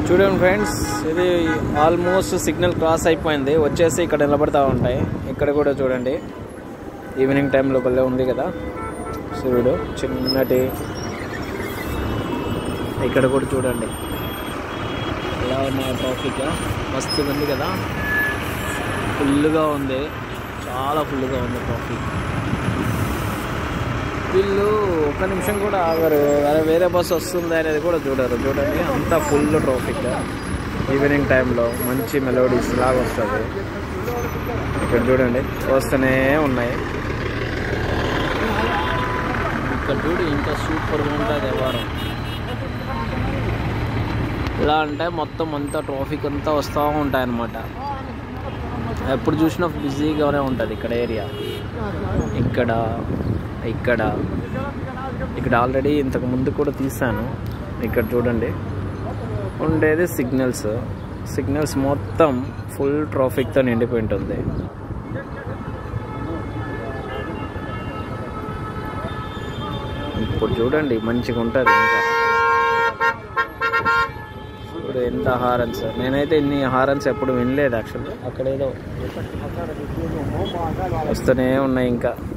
చూడండి ఫ్రెండ్స్ ఇది almost signal cross అయిపోయింది వచ్చేసి ఇక్కడ నిలబడతా ఉంటాయి ఇక్కడ కూడా చూడండి ఈవినింగ్ టైంలో భలే ఉంది కదా సూర్యుడు చిన్నటి ఇక్కడ కూడా చూడండి ఎలా ఉన్నాయి ట్రాఫిక్ మస్తు ఉంది కదా ఫుల్గా ఉంది చాలా ఫుల్గా ఉంది ట్రాఫిక్ వీళ్ళు ఒక్క నిమిషం కూడా ఆగరు అరే వేరే బస్సు వస్తుంది అనేది కూడా చూడరు చూడండి అంత ఫుల్ ట్రాఫిక్ ఈవినింగ్ టైంలో మంచి మెలోడీస్ లాగా వస్తుంది ఇక్కడ చూడండి వస్తూనే ఉన్నాయి ఇక్కడ చూడు ఇంకా సూపర్గా ఉంటుంది వ్యవహారం ఎలా అంటే మొత్తం అంతా ట్రాఫిక్ అంతా వస్తూ ఉంటాయి అన్నమాట ఎప్పుడు చూసినా బిజీగానే ఉంటుంది ఇక్కడ ఏరియా ఇక్కడ ఇక్కడ ఇక్కడ ఆల్రెడీ ఇంతకు ముందు కూడా తీసాను ఇక్కడ చూడండి ఉండేది సిగ్నల్స్ సిగ్నల్స్ మొత్తం ఫుల్ ట్రాఫిక్తో నిండిపోయి ఉంటుంది ఇప్పుడు చూడండి మంచిగా ఉంటుంది ఇంకా ఇప్పుడు ఎంత హారన్స్ నేనైతే ఇన్ని హారన్స్ ఎప్పుడు వినలేదు యాక్చువల్లీ అక్కడ ఏదో వస్తూనే ఉన్నాయి ఇంకా